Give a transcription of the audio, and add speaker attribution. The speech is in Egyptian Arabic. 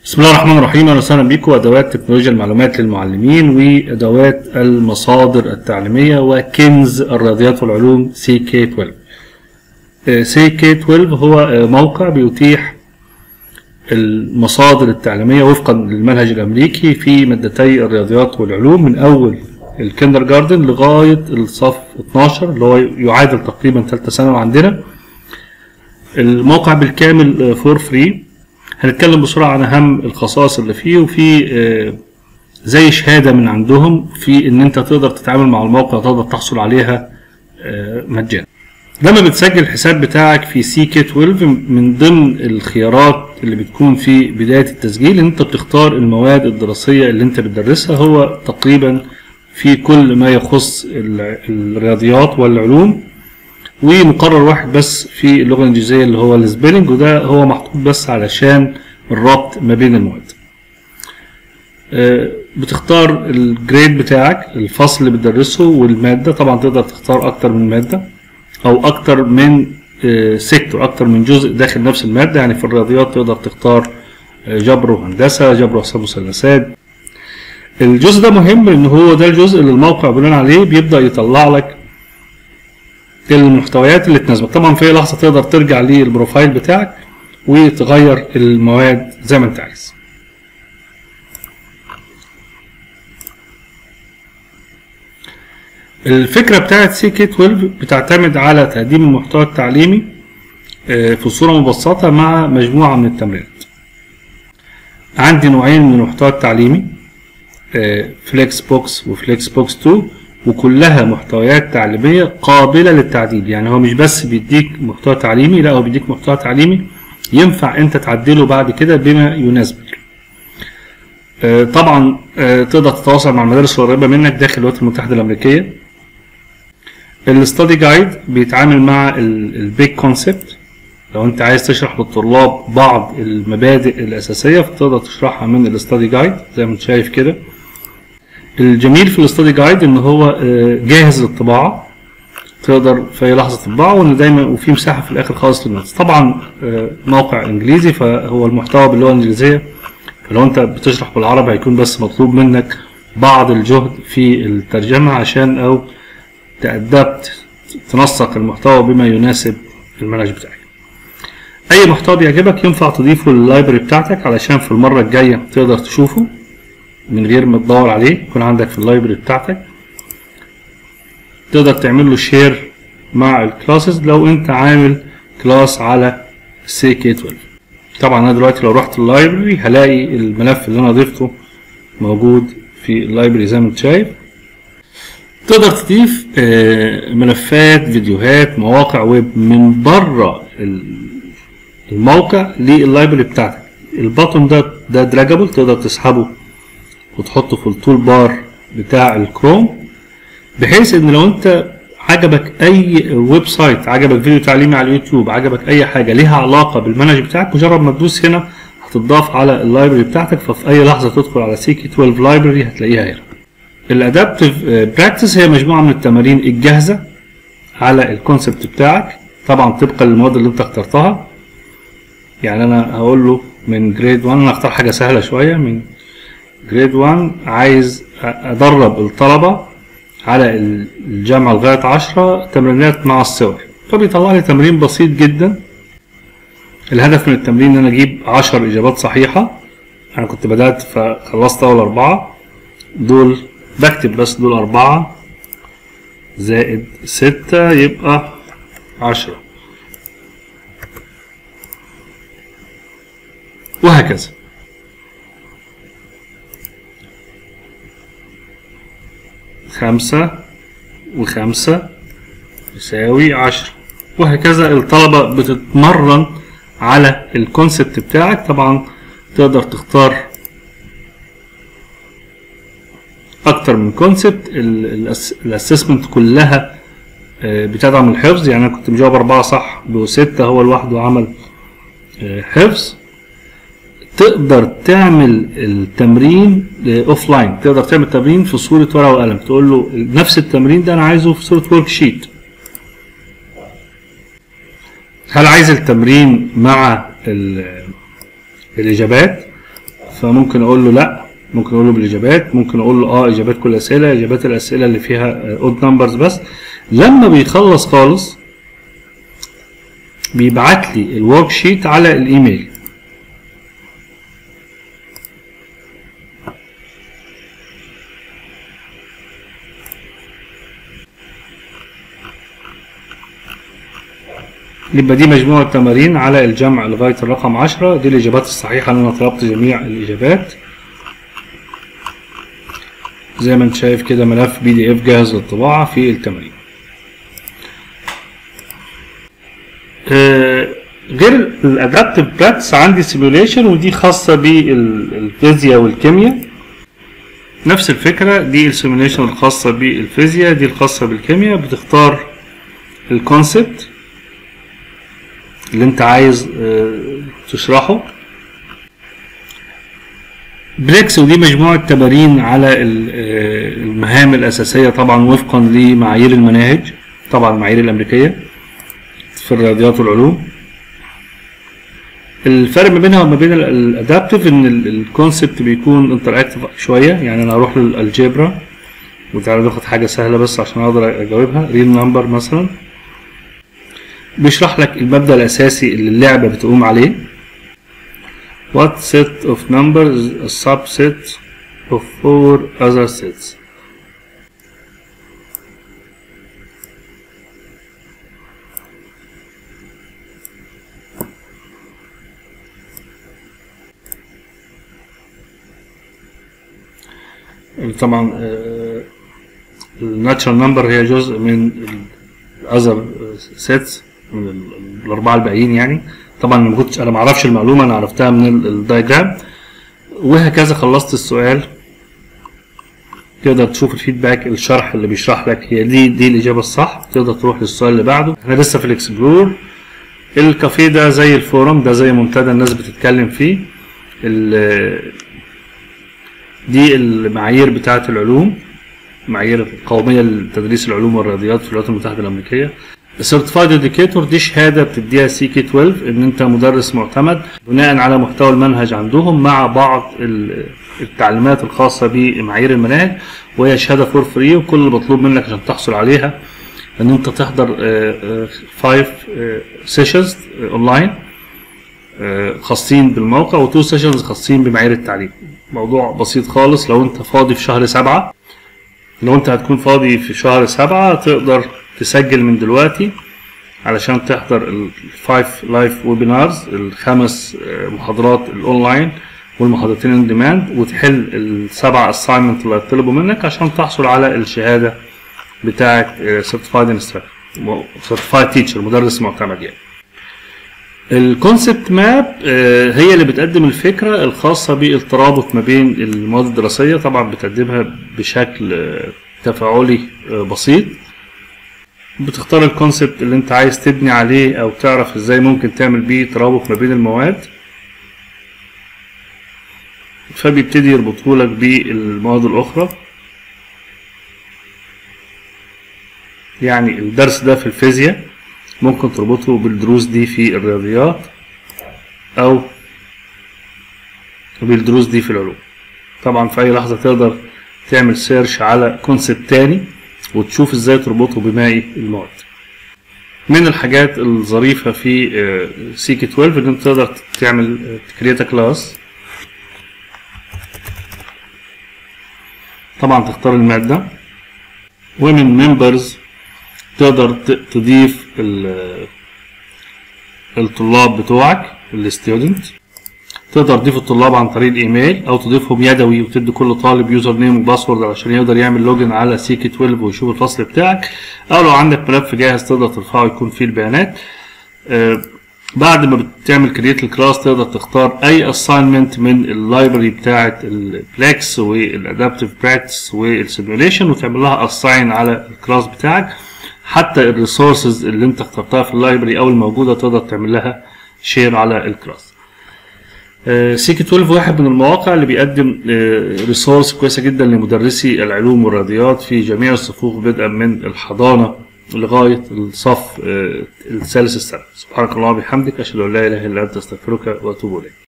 Speaker 1: بسم الله الرحمن الرحيم اهلا وسهلا بكم ادوات تكنولوجيا المعلومات للمعلمين وادوات المصادر التعليميه وكنز الرياضيات والعلوم سي كي 12 سي كي 12 هو موقع بيتيح المصادر التعليميه وفقا للمنهج الامريكي في مادتي الرياضيات والعلوم من اول الكندر جاردن لغايه الصف 12 اللي هو يعادل تقريبا ثالثه ثانوي عندنا الموقع بالكامل فور فري هنتكلم بسرعة عن أهم الخصائص اللي فيه وفي زي شهادة من عندهم في إن أنت تقدر تتعامل مع الموقع تقدر تحصل عليها مجانا. لما بتسجل الحساب بتاعك في سي كي 12 من ضمن الخيارات اللي بتكون في بداية التسجيل إن أنت بتختار المواد الدراسية اللي أنت بتدرسها هو تقريبا في كل ما يخص الرياضيات والعلوم ومقرر واحد بس في اللغه الانجليزيه اللي هو السبيلنج وده هو محطوط بس علشان الربط ما بين المواد بتختار الجريد بتاعك الفصل اللي بتدرسه والماده طبعا تقدر تختار اكتر من ماده او اكتر من سيكتور اكتر من جزء داخل نفس الماده يعني في الرياضيات تقدر تختار جبر وهندسه جبر وحساب مثلثات الجزء ده مهم لان هو ده الجزء اللي الموقع بناء عليه بيبدا يطلع لك المحتويات اللي تناسبك طبعا في لحظه تقدر ترجع للبروفايل بتاعك وتغير المواد زي ما انت عايز الفكره بتاعت سي كي 12 بتعتمد على تقديم المحتوى التعليمي في صوره مبسطه مع مجموعه من التمرينات عندي نوعين من المحتوى التعليمي فليكس بوكس وفليكس بوكس 2 وكلها محتويات تعليمية قابلة للتعديل يعني هو مش بس بيديك محتوى تعليمي لا هو بيديك محتوى تعليمي ينفع انت تعدله بعد كده بما يناسبك آه طبعا آه تقدر تتواصل مع المدارس القريبة منك داخل الولايات المتحدة الأمريكية الستادي جايد بيتعامل مع البيج كونسبت لو انت عايز تشرح للطلاب بعض المبادئ الأساسية فتقدر تشرحها من الستادي جايد زي ما انت شايف كده الجميل في الاستادي جايد ان هو جاهز للطباعه تقدر في اي لحظه تطبعه وان دايما وفي مساحه في الاخر خالص للنوتس طبعا موقع انجليزي فهو المحتوى باللغه الانجليزيه فلو انت بتشرح بالعربي هيكون بس مطلوب منك بعض الجهد في الترجمه عشان او تأدبت تنسق المحتوى بما يناسب المنهج بتاعك اي محتوى بيعجبك ينفع تضيفه لللايبرري بتاعتك علشان في المره الجايه تقدر تشوفه من غير ما تدور عليه يكون عندك في اللايبرري بتاعتك تقدر تعمل له شير مع الكلاسز لو انت عامل كلاس على سي كي 12 طبعا انا دلوقتي لو رحت اللايبرري هلاقي الملف اللي انا ضفته موجود في اللايبرري زي ما انت شايف تقدر تضيف ملفات فيديوهات مواقع ويب من بره الموقع لللايبرري بتاعتك البطن ده ده دراجابل تقدر تسحبه وتحطه في التول بار بتاع الكروم بحيث ان لو انت عجبك اي ويب سايت عجبك فيديو تعليمي على اليوتيوب عجبك اي حاجه ليها علاقه بالمنهج بتاعك مجرد ما تدوس هنا هتضاف على اللايبرري بتاعتك ففي اي لحظه تدخل على سيكي 12 لايبرري هتلاقيها هنا الادابتيف براكتس هي مجموعه من التمارين الجاهزه على الكونسبت بتاعك طبعا طبقا للمواد اللي انت اخترتها يعني انا هقول له من جريد 1 انا اختار حاجه سهله شويه من جريد 1 عايز ادرب الطلبه على الجمع لغايه 10 تمرينات مع الصور فبيطلع لي تمرين بسيط جدا الهدف من التمرين ان انا اجيب 10 اجابات صحيحه انا كنت بدات فخلصت اول اربعه دول بكتب بس دول اربعه زائد ستة يبقى عشرة وهكذا خمسة وخمسة يساوي عشرة وهكذا الطلبة بتتمرن على الكونسبت بتاعك طبعا تقدر تختار اكتر من كونسبت الاسسمنت كلها بتدعم الحفظ يعني انا كنت مجاوب اربعة صح وستة هو لوحده عمل حفظ تقدر تعمل التمرين اوف لاين تقدر تعمل تمرين في صوره ورقه وقلم تقول له نفس التمرين ده انا عايزه في صوره ورك شيت هل عايز التمرين مع ال- الإجابات فممكن اقول له لا ممكن اقول له بالاجابات ممكن اقول له اه اجابات كل الاسئله اجابات الاسئله اللي فيها اود نمبرز بس لما بيخلص خالص بيبعت لي الورك شيت على الايميل يبقى دي مجموعة تمارين على الجمع لغاية الرقم 10 دي الإجابات الصحيحة اللي أنا طلبت جميع الإجابات زي ما أنت شايف كده ملف بي دي إف جاهز للطباعة في التمارين آه غير الادابتيف براتس عندي سيموليشن ودي خاصة بالفيزياء والكيمياء نفس الفكرة دي السيموليشن الخاصة بالفيزياء دي الخاصة بالكيمياء بتختار الكونسبت اللي انت عايز تشرحه بريكس ودي مجموعة تمارين على المهام الأساسية طبعا وفقا لمعايير المناهج طبعا المعايير الأمريكية في الرياضيات والعلوم الفرق ما بينها وما بين الادابتيف ان الكونسبت بيكون انتراكتيف شويه يعني انا اروح للالجبرا وتعالى ناخد حاجه سهله بس عشان اقدر اجاوبها ريل نمبر مثلا بيشرح لك المبدأ الأساسي اللي اللعبة بتقوم عليه What set of numbers is a subset of four other sets طبعا الناتشرال نمبر هي جزء من الاذر سيتس من الاربعه الباقيين يعني طبعا ما كنتش انا ما اعرفش المعلومه انا عرفتها من الدايجرام وهكذا خلصت السؤال تقدر تشوف الفيدباك الشرح اللي بيشرح لك هي دي دي الاجابه الصح تقدر تروح للسؤال اللي بعده احنا لسه في الاكسبلور الكافيه ده زي الفورم ده زي منتدى الناس بتتكلم فيه دي المعايير بتاعه العلوم معايير القوميه لتدريس العلوم والرياضيات في الولايات المتحده الامريكيه السيرتيفايد اديوكيتور دي شهاده بتديها سي كي 12 ان انت مدرس معتمد بناء على محتوى المنهج عندهم مع بعض التعليمات الخاصه بمعايير المناهج وهي شهاده فور فري وكل اللي مطلوب منك عشان تحصل عليها ان انت تحضر 5 سيشنز اونلاين خاصين بالموقع وتو سيشنز خاصين بمعايير التعليم موضوع بسيط خالص لو انت فاضي في شهر سبعة لو انت هتكون فاضي في شهر سبعة تقدر تسجل من دلوقتي علشان تحضر الفايف لايف ويبينارز الخمس محاضرات الاونلاين والمحاضرتين ان ديماند وتحل السبع اساينمنت اللي هيطلبوا منك عشان تحصل على الشهاده بتاعه سيرتيفايد انستراكتور سيرتيفايد تيتشر مدرس معتمد يعني الكونسبت ماب هي اللي بتقدم الفكره الخاصه بالترابط ما بين المواد الدراسيه طبعا بتقدمها بشكل تفاعلي بسيط بتختار الكونسبت اللي انت عايز تبني عليه او تعرف ازاي ممكن تعمل بيه ترابط ما بين المواد فبيبتدي يربطه لك بالمواد الاخرى يعني الدرس ده في الفيزياء ممكن تربطه بالدروس دي في الرياضيات او بالدروس دي في العلوم طبعا في اي لحظة تقدر تعمل سيرش على كونسبت تاني وتشوف ازاي تربطه بباقي المواد من الحاجات الظريفة في سي كي 12 ان انت تقدر تعمل تكريت كلاس طبعا تختار المادة ومن ممبرز تقدر تضيف الطلاب بتوعك الستودنت تقدر تضيف الطلاب عن طريق الايميل او تضيفهم يدوي وتدي كل طالب يوزر نيم وباسورد علشان يقدر يعمل لوجن على سي كي 12 ويشوف الفصل بتاعك او لو عندك ملف جاهز تقدر ترفعه يكون فيه البيانات آه بعد ما بتعمل كرييت الكلاس تقدر تختار اي اساينمنت من اللايبرري بتاعه البلكس والادابتيف براكتس والسيميوليشن وتعمل لها اساين على الكلاس بتاعك حتى الريسورسز اللي انت اخترتها في اللايبرري او الموجوده تقدر تعمل لها شير على الكلاس سيكي 12 واحد من المواقع اللي بيقدم ريسورس كويسه جدا لمدرسي العلوم والرياضيات في جميع الصفوف بدءا من الحضانه لغايه الصف الثالث السنه سبحانك اللهم وبحمدك اشهد ان لا اله الا انت استغفرك واتوب اليك